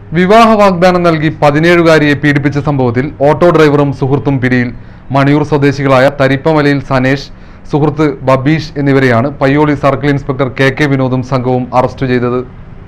വിവാഹ വാഗ്ദാനം നൽകി പതിനേഴുകാരിയെ പീഡിപ്പിച്ച സംഭവത്തിൽ ഓട്ടോ ഡ്രൈവറും സുഹൃത്തും പിടിയിൽ മണിയൂർ സ്വദേശികളായ തരിപ്പമലയിൽ സനേഷ് സുഹൃത്ത് ബബീഷ് എന്നിവരെയാണ് Payyoli circle inspector K K വിനോദും സംഘവും അറസ്റ്റ് ചെയ്തത്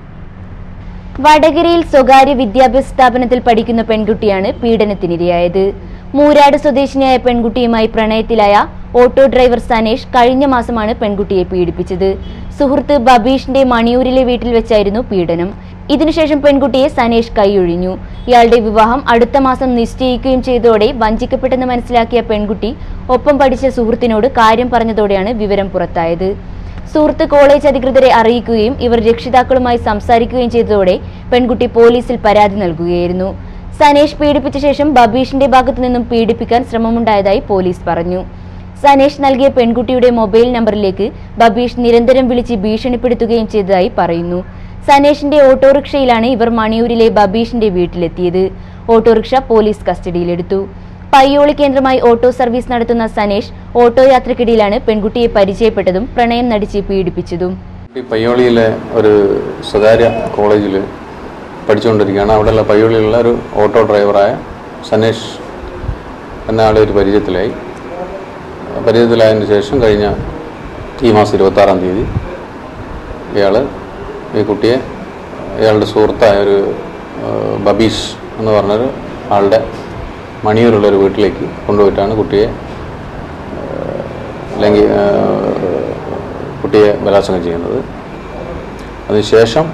വടകരയിൽ സ്വകാര്യ വിദ്യാഭ്യാസ സ്ഥാപനത്തിൽ പഠിക്കുന്ന പെൺകുട്ടിയാണ് പീഡനത്തിനിരയായത് മൂരാട് സ്വദേശിനിയായ പെൺകുട്ടിയുമായി പ്രണയത്തിലായ ഓട്ടോ ഡ്രൈവർ സനേഷ് കഴിഞ്ഞ മാസമാണ് പെൺകുട്ടിയെ പീഡിപ്പിച്ചത് സുഹൃത്ത് ബബീഷിന്റെ മണിയൂരിലെ വീട്ടിൽ വെച്ചായിരുന്നു പീഡനം ഇതിനുശേഷം പെൺകുട്ടിയെ സനേഷ് കൈയൊഴിഞ്ഞു ഇയാളുടെ വിവാഹം അടുത്ത മാസം നിശ്ചയിക്കുകയും ചെയ്തതോടെ വഞ്ചിക്കപ്പെട്ടെന്ന് മനസ്സിലാക്കിയ പെൺകുട്ടി ഒപ്പം പഠിച്ച സുഹൃത്തിനോട് കാര്യം പറഞ്ഞതോടെയാണ് വിവരം പുറത്തായത് സുഹൃത്ത് കോളേജ് അധികൃതരെ അറിയിക്കുകയും ഇവർ രക്ഷിതാക്കളുമായി സംസാരിക്കുകയും ചെയ്തതോടെ പെൺകുട്ടി പോലീസിൽ പരാതി നൽകുകയായിരുന്നു സനേഷ് പീഡിപ്പിച്ച ശേഷം ബബീഷിന്റെ ഭാഗത്തു നിന്നും പീഡിപ്പിക്കാൻ ശ്രമമുണ്ടായതായി പോലീസ് പറഞ്ഞു സനേഷ് നൽകിയ പെൺകുട്ടിയുടെ മൊബൈൽ നമ്പറിലേക്ക് ബബീഷ് നിരന്തരം വിളിച്ച് ഭീഷണിപ്പെടുത്തുകയും ചെയ്തതായി പറയുന്നു സനേഷിന്റെ ഓട്ടോറിക്ഷയിലാണ് ഇവർ മണിയൂരിലെ ബബീഷിന്റെ വീട്ടിലെത്തിയത് ഓട്ടോറിക്ഷ പോലീസ് കസ്റ്റഡിയിലെടുത്തു പയ്യോളി കേന്ദ്രമായി ഓട്ടോ സർവീസ് നടത്തുന്ന സനേഷ് ഓട്ടോ യാത്രക്കിടയിലാണ് പെൺകുട്ടിയെ പരിചയപ്പെട്ടതും പ്രണയം നടിച്ച് പീഡിപ്പിച്ചതും ഈ പയ്യോളിയിലെ ഒരു സ്വകാര്യ കോളേജിൽ പഠിച്ചുകൊണ്ടിരിക്കുകയാണ് അവിടെയുള്ള പയ്യോളിയിലുള്ള ഒരു ഓട്ടോ ഡ്രൈവറായ സനേഷ് എന്ന ആളെ ഒരു പരിചയത്തിലായി പരിചയത്തിലായതിനു ശേഷം കഴിഞ്ഞ ഈ മാസം ഇരുപത്താറാം തീയതി ഇയാൾ ഈ കുട്ടിയെ ഇയാളുടെ സുഹൃത്തായ ഒരു ആ, ബബീഷ് എന്ന് പറഞ്ഞൊരു ആളുടെ മണിയൂരുള്ള ഒരു വീട്ടിലേക്ക് കൊണ്ടുപോയിട്ടാണ് കുട്ടിയെ അല്ലെങ്കിൽ കുട്ടിയെ ബലാത്സംഗം ചെയ്യുന്നത് അതിനുശേഷം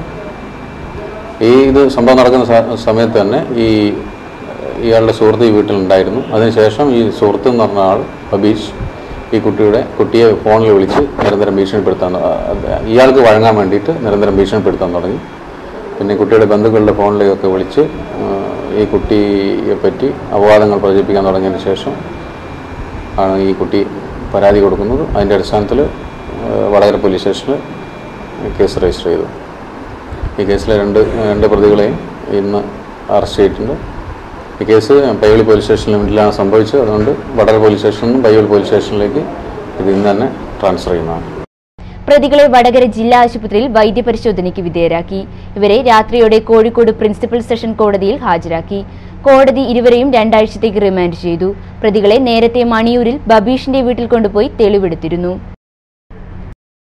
ഈ ഇത് സംഭവം നടക്കുന്ന സ- സമയത്ത് തന്നെ ഈ ഇയാളുടെ സുഹൃത്ത് ഈ വീട്ടിലുണ്ടായിരുന്നു അതിനുശേഷം ഈ സുഹൃത്ത് എന്ന് പറഞ്ഞ ആൾ ബബീഷ് ഈ കുട്ടിയുടെ കുട്ടിയെ ഫോണിൽ വിളിച്ച് നിരന്തരം ഭീഷണിപ്പെടുത്താൻ ആ, അത് ഇയാൾക്ക് വഴങ്ങാൻ വേണ്ടിയിട്ട് നിരന്തരം ഭീഷണിപ്പെടുത്താൻ തുടങ്ങി പിന്നെ കുട്ടിയുടെ ബന്ധുക്കളുടെ ഫോണിലേക്കൊക്കെ വിളിച്ച് ആ, ഈ കുട്ടിയെ പറ്റി അപവാദങ്ങൾ പ്രചരിപ്പിക്കാൻ തുടങ്ങിയതിന് ശേഷം ആണ് ഈ കുട്ടി പരാതി കൊടുക്കുന്നത് അതിൻ്റെ അടിസ്ഥാനത്തിൽ വടകര പോലീസ് സ്റ്റേഷനിൽ കേസ് രജിസ്റ്റർ ചെയ്തു ഈ കേസിലെ രണ്ട് രണ്ട് പ്രതികളെയും ഇന്ന് അറസ്റ്റ് ചെയ്തിട്ടുണ്ട് ഈ കേസ് പയ്യോളി പോലീസ് സ്റ്റേഷൻ ലിമിറ്റിലാണ് സംഭവിച്ചത് അതുകൊണ്ട് വടകര പോലീസ് സ്റ്റേഷനിൽ നിന്നും പയ്യോളി പോലീസ് സ്റ്റേഷനിലേക്ക് ഇത് ഇന്ന് തന്നെ ട്രാൻസ്ഫർ ചെയ്യുന്നതാണ് പ്രതികളെ വടകര ജില്ലാ ആശുപത്രിയിൽ വൈദ്യപരിശോധനയ്ക്ക് വിധേയരാക്കി ഇവരെ രാത്രിയോടെ കോഴിക്കോട് പ്രിൻസിപ്പൽ സെഷൻ കോടതിയിൽ ഹാജരാക്കി കോടതി ഇരുവരെയും രണ്ടാഴ്ചത്തേക്ക് റിമാൻഡ് ചെയ്തു പ്രതികളെ നേരത്തെ മണിയൂരിൽ ബബീഷിന്റെ വീട്ടിൽ കൊണ്ടുപോയി തെളിവെടുത്തിരുന്നു